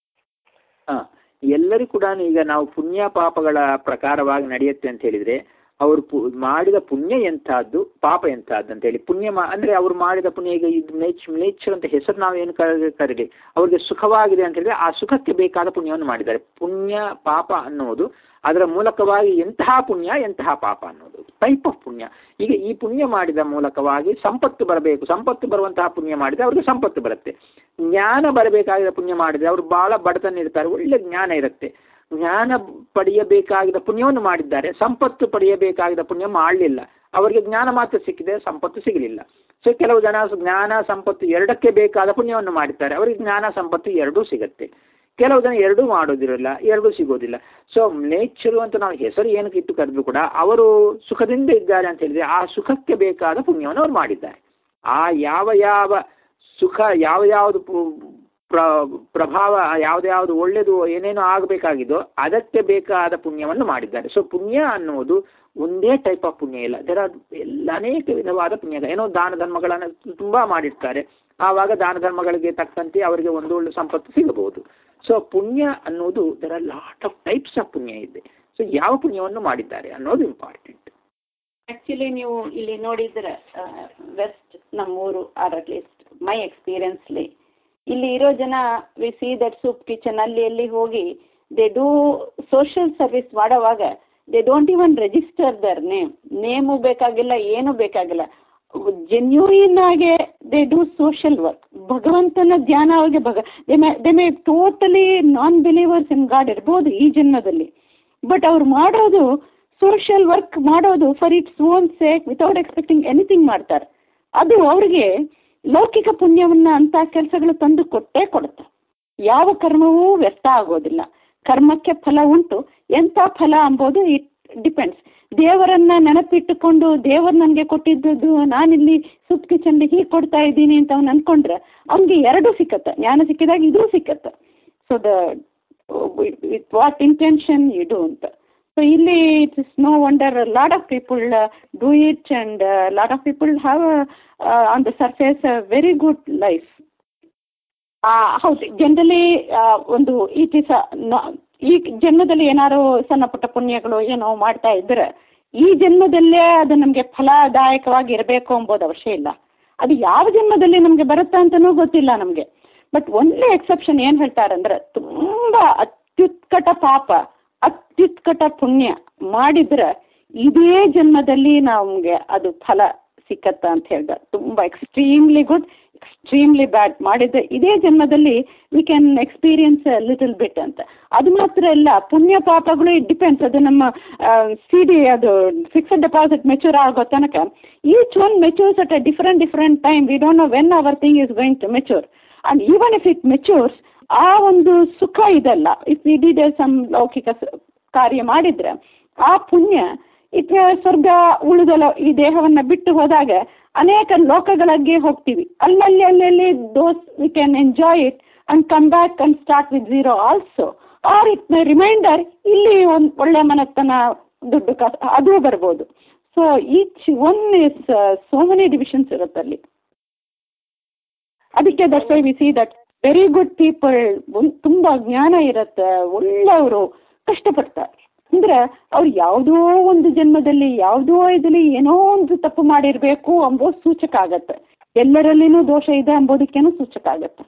ಹಾಂ ಎಲ್ಲರಿಗೂ ಕೂಡ ಈಗ ನಾವು ಪುಣ್ಯ ಪಾಪಗಳ ಪ್ರಕಾರವಾಗಿ ನಡೆಯುತ್ತೆ ಅಂತ ಹೇಳಿದ್ರೆ ಅವರು ಪು ಮಾಡಿದ ಪುಣ್ಯ ಎಂಥದ್ದು ಪಾಪ ಎಂಥದ್ದು ಅಂತ ಹೇಳಿ ಪುಣ್ಯ ಮಾ ಅಂದರೆ ಅವ್ರು ಮಾಡಿದ ಪುಣ್ಯ ಈಗ ಇದು ನೇಚ್ ನೇಚರ್ ಅಂತ ಹೆಸರು ನಾವು ಏನು ಕರ ಕರೀಲಿ ಅವ್ರಿಗೆ ಸುಖವಾಗಿದೆ ಅಂತ ಹೇಳಿದ್ರೆ ಆ ಸುಖಕ್ಕೆ ಬೇಕಾದ ಪುಣ್ಯವನ್ನು ಮಾಡಿದ್ದಾರೆ ಪುಣ್ಯ ಪಾಪ ಅನ್ನೋದು ಅದರ ಮೂಲಕವಾಗಿ ಎಂತಹ ಪುಣ್ಯ ಎಂತಹ ಪಾಪ ಅನ್ನೋದು ಟೈಪ್ ಆಫ್ ಪುಣ್ಯ ಈಗ ಈ ಪುಣ್ಯ ಮಾಡಿದ ಮೂಲಕವಾಗಿ ಸಂಪತ್ತು ಬರಬೇಕು ಸಂಪತ್ತು ಬರುವಂತಹ ಪುಣ್ಯ ಮಾಡಿದ್ರೆ ಅವ್ರಿಗೆ ಸಂಪತ್ತು ಬರುತ್ತೆ ಜ್ಞಾನ ಬರಬೇಕಾಗಿದ ಪುಣ್ಯ ಮಾಡಿದ್ರೆ ಅವರು ಬಹಳ ಬಡತನ ಇರ್ತಾರೆ ಒಳ್ಳೆ ಜ್ಞಾನ ಇರುತ್ತೆ ಜ್ಞಾನ ಪಡೆಯಬೇಕಾಗಿದ ಪುಣ್ಯವನ್ನು ಮಾಡಿದ್ದಾರೆ ಸಂಪತ್ತು ಪಡೆಯಬೇಕಾಗಿದ ಪುಣ್ಯ ಮಾಡಲಿಲ್ಲ ಅವರಿಗೆ ಜ್ಞಾನ ಮಾತ್ರ ಸಿಕ್ಕಿದೆ ಸಂಪತ್ತು ಸಿಗಲಿಲ್ಲ ಸೊ ಕೆಲವು ಜನ ಜ್ಞಾನ ಸಂಪತ್ತು ಎರಡಕ್ಕೆ ಬೇಕಾದ ಪುಣ್ಯವನ್ನು ಮಾಡಿದ್ದಾರೆ ಅವರಿಗೆ ಜ್ಞಾನ ಸಂಪತ್ತು ಎರಡೂ ಸಿಗುತ್ತೆ ಕೆಲವು ಜನ ಎರಡೂ ಮಾಡೋದಿರಲ್ಲ ಎರಡೂ ಸಿಗೋದಿಲ್ಲ ಸೊ ನೇಚರು ಅಂತ ನಾವು ಹೆಸರು ಏನಕ್ಕೆ ಇಟ್ಟು ಕರೆದ್ರು ಕೂಡ ಅವರು ಸುಖದಿಂದ ಇದ್ದಾರೆ ಅಂತ ಹೇಳಿದ್ರೆ ಆ ಸುಖಕ್ಕೆ ಬೇಕಾದ ಪುಣ್ಯವನ್ನು ಅವ್ರು ಮಾಡಿದ್ದಾರೆ ಆ ಯಾವ ಯಾವ ಸುಖ ಯಾವ ಯಾವುದು ಪು- ಪ್ರ ಪ್ರಭಾವ ಯಾವ್ದ್ಯಾವ್ದು ಒಳ್ಳೆಯದು ಏನೇನು ಆಗಬೇಕಾಗಿದೋ ಅದಕ್ಕೆ ಬೇಕಾದ ಪುಣ್ಯವನ್ನು ಮಾಡಿದ್ದಾರೆ ಸೊ ಪುಣ್ಯ ಅನ್ನುವುದು ಒಂದೇ ಟೈಪ್ ಆಫ್ ಪುಣ್ಯ ಇಲ್ಲ ದೆರ್ ಆರ್ ಎಲ್ಲ ಅನೇಕ ವಿಧವಾದ ಪುಣ್ಯ ಏನೋ ದಾನ ಧರ್ಮಗಳನ್ನು ತುಂಬ ಮಾಡಿರ್ತಾರೆ ಆವಾಗ ದಾನ ಧರ್ಮಗಳಿಗೆ ತಕ್ಕಂತೆ ಅವರಿಗೆ ಒಂದು ಒಳ್ಳೆ ಸಂಪತ್ತು ಸಿಗಬಹುದು ಸೊ ಪುಣ್ಯ ಅನ್ನೋದು there are lot of types of ಪುಣ್ಯ ಇದೆ ಸೊ ಯಾವ ಪುಣ್ಯವನ್ನು ಮಾಡಿದ್ದಾರೆ ಅನ್ನೋದು ಇಂಪಾರ್ಟೆಂಟ್ ಆ್ಯಕ್ಚುಲಿ ನೀವು ಇಲ್ಲಿ ನೋಡಿದ್ರೆ ವೆಸ್ಟ್ ನಮ್ಮೂರು ಆರ್ ಅಟ್ ಲೀಸ್ಟ್ ಮೈ ಎಕ್ಸ್ಪೀರಿಯನ್ಸ್ಲಿ ಇಲ್ಲಿ ಇರೋ ಜನ we see that soup kitchen ಅಲ್ಲಿ ಎಲ್ಲಿ ಹೋಗಿ ದೇ ಡೂ ಸೋಷಿಯಲ್ ಸರ್ವಿಸ್ ಮಾಡುವಾಗ they don't even register their name name ಬೇಕಾಗಿಲ್ಲ ಏನೂ ಬೇಕಾಗಿಲ್ಲ ಜೆನ್ಯೂನ್ ಆಗಿ ದೇ ಡೂ ಸೋಷಿಯಲ್ ವರ್ಕ್ ಭಗವಂತನ ಧ್ಯಾನ ಅವ್ರಿಗೆ ಭಗ they may they may totally non believers in God ಇರ್ಬೋದು ಈ ಜನ್ಮದಲ್ಲಿ ಬಟ್ ಅವ್ರು ಮಾಡೋದು ಸೋಷಿಯಲ್ ವರ್ಕ್ ಮಾಡೋದು for its own sake without expecting anything ಮಾಡ್ತಾರೆ ಅದು ಅವ್ರಿಗೆ ಲೌಕಿಕ ಪುಣ್ಯವನ್ನ ಅಂತ ಕೆಲಸಗಳು ತಂದು ಕೊಟ್ಟೇ ಕೊಡುತ್ತೆ ಯಾವ ಕರ್ಮವೂ ವ್ಯರ್ಥ ಆಗೋದಿಲ್ಲ ಕರ್ಮಕ್ಕೆ ಫಲ ಉಂಟು ಎಂಥ ಫಲ ಅಂಬೋದು ಇಟ್ ಡಿಪೆಂಡ್ಸ್ ದೇವರನ್ನ ನೆನಪಿಟ್ಟುಕೊಂಡು ದೇವರು ನನಗೆ ಕೊಟ್ಟಿದ್ದದ್ದು ನಾನಿಲ್ಲಿ ಸುಪ್ ಕಿಚನ್ಲಿ ಹೀಗೆ ಕೊಡ್ತಾ ಇದ್ದೀನಿ ಅಂತ ಅವ್ನು ಅನ್ಕೊಂಡ್ರೆ ಅವ್ನಿಗೆ ಎರಡೂ ಸಿಕ್ಕತ್ತೆ ಜ್ಞಾನ ಸಿಕ್ಕಿದಾಗ ಇದೂ ಸಿಕ್ಕತ್ತೆ so the with what intention you do ಅಂತ ಸೊ ಇಲ್ಲಿ it is no wonder lot of people do it and lot of people have on the surface very good life ಹೌದು ಜನರಲಿ ಒಂದು ಇಟ್ ಇಸ್ ಈ ಜನ್ಮದಲ್ಲಿ ಏನಾದ್ರು ಸಣ್ಣ ಪುಟ್ಟ ಪುಣ್ಯಗಳು ಏನೋ ಮಾಡ್ತಾ ಇದ್ದರೆ ಈ ಜನ್ಮದಲ್ಲೇ ಅದು ನಮಗೆ ಫಲದಾಯಕವಾಗಿ ಇರಬೇಕು ಎಂಬುದು ಅವಶ್ಯ ಇಲ್ಲ ಅದು ಯಾವ ಜನ್ಮದಲ್ಲಿ ನಮಗೆ ಬರುತ್ತಾ ಅಂತಲೂ ಗೊತ್ತಿಲ್ಲ ನಮಗೆ ಬಟ್ ಒನ್ಲಿ ಎಕ್ಸೆಪ್ಷನ್ ಏನು ಹೇಳ್ತಾರೆ ಅಂದರೆ ತುಂಬ ಅತ್ಯುತ್ಕಟ ಪಾಪ ಅತ್ಯುತ್ಕಟ ಪುಣ್ಯ ಮಾಡಿದ್ರೆ ಇದೇ ಜನ್ಮದಲ್ಲಿ ನಮಗೆ ಅದು ಫಲ ಸಿಕ್ಕತ್ತ ಅಂತ ಹೇಳಿದ ತುಂಬ ಎಕ್ಸ್ಟ್ರೀಮ್ಲಿ ಗುಡ್ ಎಕ್ಸ್ಟ್ರೀಮ್ಲಿ ಬ್ಯಾಡ್ ಮಾಡಿದ್ರೆ ಇದೇ ಜನ್ಮದಲ್ಲಿ we can experience little bit ಅಂತ ಅದು ಮಾತ್ರ ಅಲ್ಲ ಪುಣ್ಯ ಪಾಪಗಳು ಇಟ್ ಡಿಪೆಂಡ್ಸ್ ಅದು ನಮ್ಮ ಸಿ ಡಿ ಅದು ಫಿಕ್ಸ್ಡ್ ಡೆಪಾಸಿಟ್ ಮೆಚೂರ್ ಆಗೋ ತನಕ each one matures at a different different time we don't know when our thing is going to mature and even if it matures ಆ ಒಂದು ಸುಖ ಇದಲ್ಲ ಇಫ್ ವಿ ಡಿಡ್ ಸಮ್ ಲೌಕಿಕ ಕಾರ್ಯ ಮಾಡಿದರೆ ಆ ಪುಣ್ಯ ಇಟ್ ಸ್ವರ್ಗ ಉಳಿದಲ ಈ ದೇಹವನ್ನು ಬಿಟ್ಟು ಹೋದಾಗ ಅನೇಕ ಲೋಕಗಳಿಗೆ ಹೋಗ್ತೀವಿ ಅಲ್ಲಲ್ಲಿ ಅಲ್ಲಲ್ಲಿ those we can enjoy it and come back and start with zero also are it my reminder ಇಲ್ಲಿ ಒಂದು ಒಳ್ಳೆ ಮನೆತನ ದುಡ್ಡು ಕಾಸು ಅದು ಬರ್ಬೋದು so each one is so many divisions ಇರುತ್ತಲ್ಲಿ ಅದಕ್ಕೆ that's why we see that very good people ತುಂಬ ಜ್ಞಾನ ಇರುತ್ತೆ ಒಳ್ಳೆಯವರು ಕಷ್ಟಪಡ್ತಾರೆ ಅಂದರೆ ಅವ್ರು ಯಾವುದೋ ಒಂದು ಜನ್ಮದಲ್ಲಿ ಯಾವುದೋ ಇದರಲ್ಲಿ ಏನೋ ಒಂದು ತಪ್ಪು ಮಾಡಿರಬೇಕು ಎಂಬುದು ಸೂಚಕ ಆಗತ್ತೆ ಎಲ್ಲರಲ್ಲಿನೂ ದೋಷ ಇದೆ ಎಂಬುದಕ್ಕೇನು ಸೂಚಕ ಆಗತ್ತೆ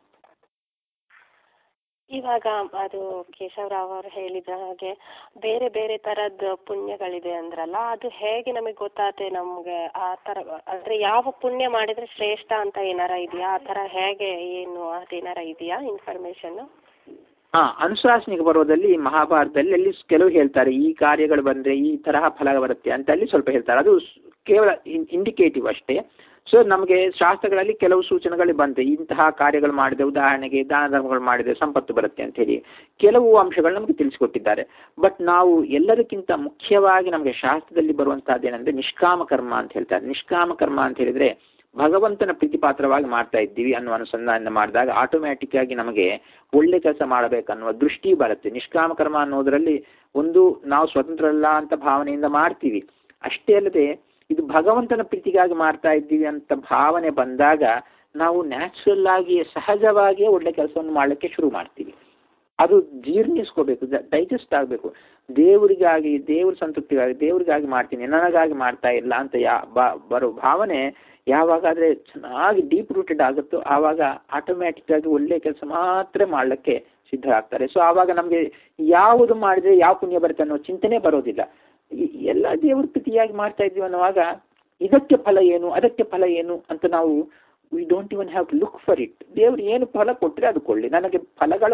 ಇವಾಗ ಅದು ಕೇಶವರಾವ್ ಅವರು ಹೇಳಿದ ಹಾಗೆ ಬೇರೆ ಬೇರೆ ಥರದ ಪುಣ್ಯಗಳಿದೆ ಅಂದ್ರಲ್ಲ ಅದು ಹೇಗೆ ನಮಗೆ ಗೊತ್ತಾಗುತ್ತೆ ನಮಗೆ ಆ ಥರ ಅಂದರೆ ಯಾವ ಪುಣ್ಯ ಮಾಡಿದರೆ ಶ್ರೇಷ್ಠ ಅಂತ ಏನಾರ ಇದೆಯಾ ಆ ಥರ ಹೇಗೆ ಏನು ಅದೇನಾರ ಇದೆಯಾ ಇನ್ಫಾರ್ಮೇಷನ್ನು ಹಾ ಅನುಶಾಸನಿಕ ಪರ್ವದಲ್ಲಿ ಮಹಾಭಾರತದಲ್ಲಿ ಅಲ್ಲಿ ಕೆಲವು ಹೇಳ್ತಾರೆ ಈ ಕಾರ್ಯಗಳು ಬಂದ್ರೆ ಈ ತರಹ ಫಲ ಬರುತ್ತೆ ಅಂತ ಅಲ್ಲಿ ಸ್ವಲ್ಪ ಹೇಳ್ತಾರೆ ಅದು ಸ್- ಕೇವಲ ಇಂಡಿಕೇಟಿವ್ ಅಷ್ಟೇ ಸೊ ನಮಗೆ ಶಾಸ್ತ್ರಗಳಲ್ಲಿ ಕೆಲವು ಸೂಚನೆಗಳು ಬಂತೆ ಇಂತಹ ಕಾರ್ಯಗಳು ಮಾಡಿದೆ ಉದಾಹರಣೆಗೆ ದಾನ ಧರ್ಮಗಳು ಮಾಡಿದೆ ಸಂಪತ್ತು ಬರುತ್ತೆ ಅಂತ ಹೇಳಿ ಕೆಲವು ಅಂಶಗಳು ನಮಗೆ ತಿಳಿಸಿಕೊಟ್ಟಿದ್ದಾರೆ ಬಟ್ ನಾವು ಎಲ್ಲದಕ್ಕಿಂತ ಮುಖ್ಯವಾಗಿ ನಮಗೆ ಶಾಸ್ತ್ರದಲ್ಲಿ ಬರುವಂತಹದ್ದು ಏನಂದ್ರೆ ನಿಷ್ಕಾಮ ಕರ್ಮ ಅಂತ ಹೇಳ್ತಾರೆ ನಿಷ್ಕಾಮ ಕರ್ಮ ಅಂತ ಹೇಳಿದ್ರೆ ಭಗವಂತನ ಪ್ರೀತಿಪಾತ್ರವಾಗಿ ಮಾಡ್ತಾ ಇದ್ದೀವಿ ಅನ್ನುವ ಅನುಸಂಧಾನ ಮಾಡಿದಾಗ ಆಟೋಮ್ಯಾಟಿಕ್ ಆಗಿ ನಮಗೆ ಒಳ್ಳೆ ಕೆಲಸ ಮಾಡಬೇಕನ್ನುವ ದೃಷ್ಟಿ ಬರುತ್ತೆ ನಿಷ್ಕಾಮ ಕರ್ಮ ಅನ್ನೋದರಲ್ಲಿ ಒಂದು ನಾವು ಸ್ವತಂತ್ರರಲ್ಲ ಅಂತ ಭಾವನೆಯಿಂದ ಮಾಡ್ತೀವಿ ಅಷ್ಟೇ ಅಲ್ಲದೆ ಇದು ಭಗವಂತನ ಪ್ರೀತಿಗಾಗಿ ಮಾಡ್ತಾ ಇದ್ದೀವಿ ಅಂತ ಭಾವನೆ ಬಂದಾಗ ನಾವು ನ್ಯಾಚುರಲ್ ಆಗಿ ಸಹಜವಾಗಿಯೇ ಒಳ್ಳೆ ಕೆಲಸವನ್ನು ಮಾಡಲಿಕ್ಕೆ ಶುರು ಮಾಡ್ತೀವಿ ಅದು ಜೀರ್ಣಿಸ್ಕೋಬೇಕು ಡೈಜೆಸ್ಟ್ ಆಗಬೇಕು ದೇವರಿಗಾಗಿ ದೇವ್ರ ಸಂತೃಪ್ತಿಗಾಗಿ ದೇವರಿಗಾಗಿ ಮಾಡ್ತೀನಿ ನನಗಾಗಿ ಮಾಡ್ತಾ ಇಲ್ಲ ಅಂತ ಯಾ ಬ- ಬರೋ ಭಾವನೆ ಯಾವಾಗಾದ್ರೆ ಚೆನ್ನಾಗಿ ಡೀಪ್ ರೂಟೆಡ್ ಆಗುತ್ತೋ ಆವಾಗ ಆಟೋಮ್ಯಾಟಿಕ್ ಆಗಿ ಒಳ್ಳೆ ಕೆಲಸ ಮಾತ್ರ ಮಾಡಲಿಕ್ಕೆ ಸಿದ್ಧ ಆಗ್ತಾರೆ ಸೊ ಆವಾಗ ನಮಗೆ ಯಾವುದು ಮಾಡಿದ್ರೆ ಯಾವ ಪುಣ್ಯ ಬರುತ್ತೆ ಅನ್ನೋ ಚಿಂತನೆ ಬರೋದಿಲ್ಲ ಈ- ಎಲ್ಲ ದೇವ್ರ ಪ್ರೀತಿಯಾಗಿ ಮಾಡ್ತಾ ಇದ್ದೀವಿ ಅನ್ನುವಾಗ ಇದಕ್ಕೆ ಫಲ ಏನು ಅದಕ್ಕೆ ಫಲ ಏನು ಅಂತ ನಾವು we don't even have to look for it ದೇವ್ರು ಏನು ಫಲ ಕೊಟ್ಟರೆ ಅದು ಕೊಳ್ಳಿ ನನಗೆ ಫಲಗಳ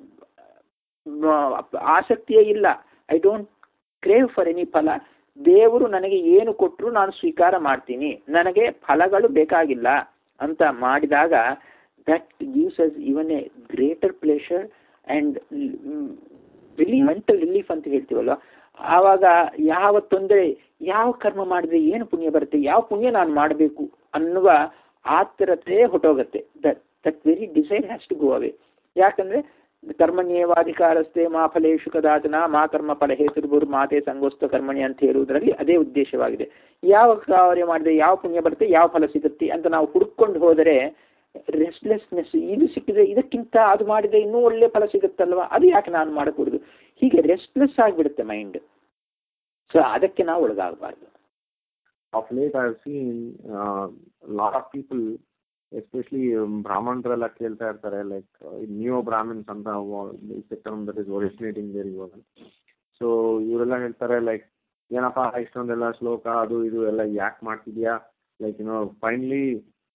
ಆ, ಆಸಕ್ತಿಯೇ ಇಲ್ಲ I don't crave for any ಫಲ ದೇವರು ನನಗೆ ಏನು ಕೊಟ್ಟರು ನಾನು ಸ್ವೀಕಾರ ಮಾಡ್ತೀನಿ ನನಗೆ ಫಲಗಳು ಬೇಕಾಗಿಲ್ಲ ಅಂತ ಮಾಡಿದಾಗ that gives us even a greater pleasure and really mental relief ಅಂತ ಹೇಳ್ತೀವಲ್ವ ಆವಾಗ ಯಾವ ತೊಂದರೆ ಯಾವ ಕರ್ಮ ಮಾಡಿದ್ರೆ ಏನು ಪುಣ್ಯ ಬರುತ್ತೆ ಯಾವ ಪುಣ್ಯ ನಾನು ಮಾಡಬೇಕು ಅನ್ನುವ ಆತರತೆ ಹೊಟ್ಟೋಗುತ್ತೆ that that very desire has to go away ಯಾಕಂದ್ರೆ ಕರ್ಮಣ್ಯೇವಾಧಿಕಾರಸ್ಥೆ ಮಾ ಫಲೇಶು ಕದಾಚನ ಮಾ ಕರ್ಮ ಫಲ ಹೇತುರ್ಭುರ್ ಮಾತೆ ಸಂಗೋಸ್ತ ಕರ್ಮಣಿ ಅಂತ ಹೇಳುವುದರಲ್ಲಿ ಅದೇ ಉದ್ದೇಶವಾಗಿದೆ ಯಾವ ಕಾರ್ಯ ಮಾಡಿದ್ರೆ ಯಾವ ಪುಣ್ಯ ಬರುತ್ತೆ ಯಾವ ಫಲ ಸಿಗುತ್ತೆ ಅಂತ ನಾವು ಹುಡುಕೊಂಡು ಹೋದರೆ ರೆಸ್ಟ್ಲೆಸ್ನೆಸ್ ಇದು ಸಿಕ್ಕಿದ್ರೆ ಇದಕ್ಕಿಂತ ಅದು ಮಾಡಿದ್ರೆ ಇನ್ನೂ ಒಳ್ಳೆ ಫಲ ಸಿಗುತ್ತಲ್ವಾ ಅದು ಯಾಕೆ ನಾನು ಮಾಡಕೂಡದು ಹೀಗೆ ರೆಸ್ಟ್ಲೆಸ್ ಆಗಿಬಿಡುತ್ತೆ ಮೈಂಡ್ ಸೊ ಅದಕ್ಕೆ ನಾವು ಒಳಗಾಗಬಾರ್ದು of late I've seen uh, a lot of people, especially um, ಬ್ರಾಹ್ಮಣರೆಲ್ಲ ಕೇಳ್ತಾ ಇರ್ತಾರೆ ಲೈಕ್ ನ್ಯೂ ಬ್ರಾಹ್ಮಿನ್ಸ್ ಅಂತ term that is originating there ಇವಾಗ ಸೊ ಇವರೆಲ್ಲ ಹೇಳ್ತಾರೆ ಲೈಕ್ ಏನಪ್ಪ ಇಷ್ಟೊಂದೆಲ್ಲ ಶ್ಲೋಕ ಅದು ಇದು ಎಲ್ಲ ಯಾಕೆ ಮಾಡ್ತಿದ್ಯಾ like you know finally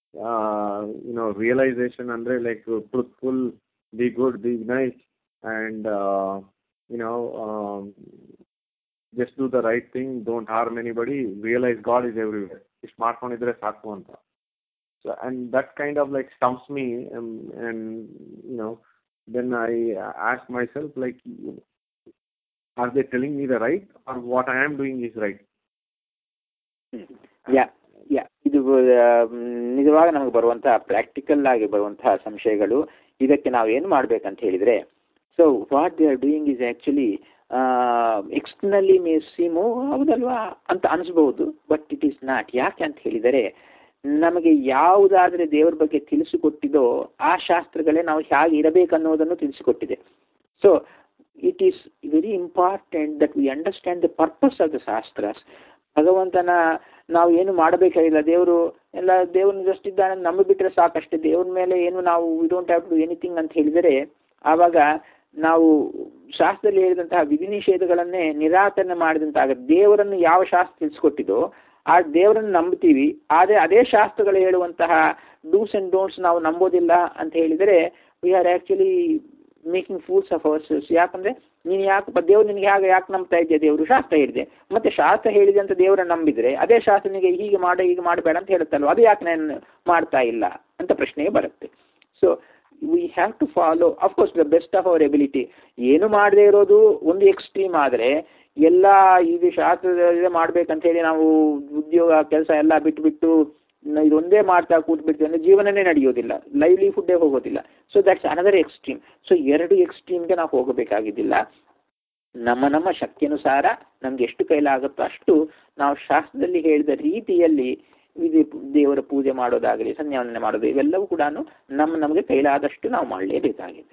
you know realisation ಅಂದ್ರೆ like truthful be good be nice and you know just do the right thing don't harm anybody realise God is everywhere ಇಷ್ಟು ಮಾಡ್ಕೊಂಡಿದ್ರೆ ಸಾಕು ಅಂತ so and that kind of like stumps me and you know then I ask myself like are they telling me the right or what I am doing is right yeah yeah ಇದು ಆ, ಮ್, ನಿಜವಾಗಿ ನಮಗೆ ಬರುವಂತಹ practical ಆಗಿ ಬರುವಂತಹ ಸಂಶಯಗಳು ಇದಕ್ಕೆ ನಾವು ಏನು ಮಾಡ್ಬೇಕಂತ ಹೇಳಿದ್ರೆ so what they are doing is actually externally may seem ಹೌದಲ್ವಾ ಅಂತ ಅನಿಸ್ಬಹುದು ಬಟ್ ಇಟ್ ಈಸ್ ನಾಟ್ ಯಾಕೆ ಅಂತ ಹೇಳಿದರೆ ನಮಗೆ ಯಾವುದಾದ್ರೆ ದೇವರ ಬಗ್ಗೆ ತಿಳಿಸಿಕೊಟ್ಟಿದೋ ಆ ಶಾಸ್ತ್ರಗಳೇ ನಾವು ಹೇಗೆ ಇರಬೇಕನ್ನೋದನ್ನು ತಿಳಿಸಿಕೊಟ್ಟಿದೆ so it is very important that we understand the purpose of the shastras ಭಗವಂತನ ನಾವು ಏನು ಮಾಡಬೇಕಾಗಿಲ್ಲ ದೇವರು ಎಲ್ಲ ದೇವ್ರನ್ನ ಜಸ್ಟ್ ಇದ್ದಾನೆ ನಂಬಿಬಿಟ್ರೆ ಸಾಕಷ್ಟೇ ದೇವ್ರ ಮೇಲೆ ಏನು ನಾವು we don't have to anything ಅಂತ ಹೇಳಿದರೆ ಆವಾಗ ನಾವು ಶಾಸ್ತ್ರದಲ್ಲಿ ಹೇಳಿದಂತಹ ವಿಧಿ ನಿಷೇಧಗಳನ್ನೇ ನಿರಾಕರಣೆ ಮಾಡಿದಂತಾಗುತ್ತೆ ದೇವರನ್ನು ಯಾವ ಶಾಸ್ತ್ರ ತಿಳಿಸ್ಕೊಟ್ಟಿದೋ ಆ ದೇವರನ್ನು ನಂಬ್ತೀವಿ ಆದರೆ ಅದೇ ಶಾಸ್ತ್ರಗಳು ಹೇಳುವಂತಹ ಡೂಸ್ ಅಂಡ್ ಡೋಂಟ್ಸ್ ನಾವು ನಂಬೋದಿಲ್ಲ ಅಂತ ಹೇಳಿದರೆ we are actually making fools of ourselves ಯಾಕಂದ್ರೆ ನೀನು ಯಾಕೆ ದೇವ್ರು ನಿನಗೆ ಹೇಗೆ ಯಾಕೆ ನಂಬ್ತಾ ಇದೆಯಾ ದೇವರು ಶಾಸ್ತ್ರ ಹೇಳಿದೆ ಮತ್ತೆ ಶಾಸ್ತ್ರ ಹೇಳಿದೆ ಅಂತ ದೇವರನ್ನ ನಂಬಿದ್ರೆ ಅದೇ ಶಾಸ್ತ್ರ ನಿನಗೆ ಹೀಗೆ ಮಾಡ ಹೀಗೆ ಮಾಡಬೇಡ ಅಂತ ಹೇಳುತ್ತಲ್ವ ಅದು ಯಾಕೆ ನಾನು ಮಾಡ್ತಾ ಇಲ್ಲ ಅಂತ ಪ್ರಶ್ನೆಗೆ ಬರುತ್ತೆ so we have to follow of course the best of our ability ಏನು ಮಾಡದೇ ಇರೋದು ಒಂದು ಎಕ್ಸ್ಟ್ರೀಮ್ ಆದರೆ ಎಲ್ಲ ಇದು ಶಾಸ್ತ್ರದಲ್ಲೇ ಮಾಡ್ಬೇಕಂತ ಹೇಳಿ ನಾವು ಉದ್ಯೋಗ ಕೆಲಸ ಎಲ್ಲ ಬಿಟ್ಬಿಟ್ಟು ನ- ಇದೊಂದೇ ಮಾಡ್ತಾ ಕೂತ್ಬಿಡ್ತೀವಿ ಅಂದರೆ ಜೀವನನೇ ನಡೆಯೋದಿಲ್ಲ ಲೈವ್ಲಿಹುಡ್ಡೇ ಹೋಗೋದಿಲ್ಲ so that's another extreme so ಎರಡು ಎಕ್ಸ್ಟ್ರೀಮ್ಗೆ ನಾವು ಹೋಗಬೇಕಾಗಿದ್ದಿಲ್ಲ ನಮ್ಮ ನಮ್ಮ ಶಕ್ತಿಯನುಸಾರ ನಮ್ಗೆ ಎಷ್ಟು ಕೈಲಾಗುತ್ತೋ ಅಷ್ಟು ನಾವು ಶಾಸ್ತ್ರದಲ್ಲಿ ಹೇಳಿದ ರೀತಿಯಲ್ಲಿ ಇದು ದೇವರ ಪೂಜೆ ಮಾಡೋದಾಗಲಿ ಸಂಧ್ಯಾವಂದನೆ ಮಾಡೋದು ಇವೆಲ್ಲವೂ ಕೂಡ ನಮ್ಮ ನಮಗೆ ಕೈಲಾದಷ್ಟು ನಾವು ಮಾಡಲೇಬೇಕಾಗಿದೆ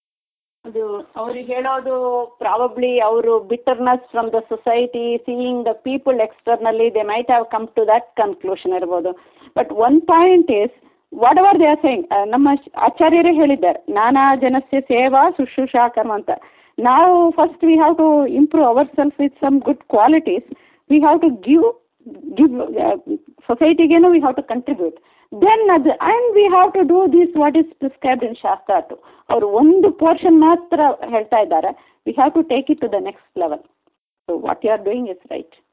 ಅದು ಅವ್ರಿಗೆ ಹೇಳೋದು ಪ್ರಾಬಬ್ಲಿ ಅವರು bitterness from the society seeing the people externally they might have come to that conclusion ಇರ್ಬೋದು but one point is whatever they are saying ನಮ್ಮ ಶ್- ಆಚಾರ್ಯರೇ ಹೇಳಿದ್ದಾರೆ ನಾನಾ ಜನಸ್ಯ ಸೇವಾ ಶುಶ್ರೂಷಾ ಕರ್ಮ ಅಂತ ನಾವು first we have to improve our self with some good qualities we have to give give ಸೊಸೈಟಿಗೇನು we have to contribute then ಅದು and we have to do this what is prescribed in shastra to ಅವರು ಒಂದು portion ಮಾತ್ರ ಹೇಳ್ತಾ ಇದ್ದಾರೆ we have to take it to the next level so what you are doing is right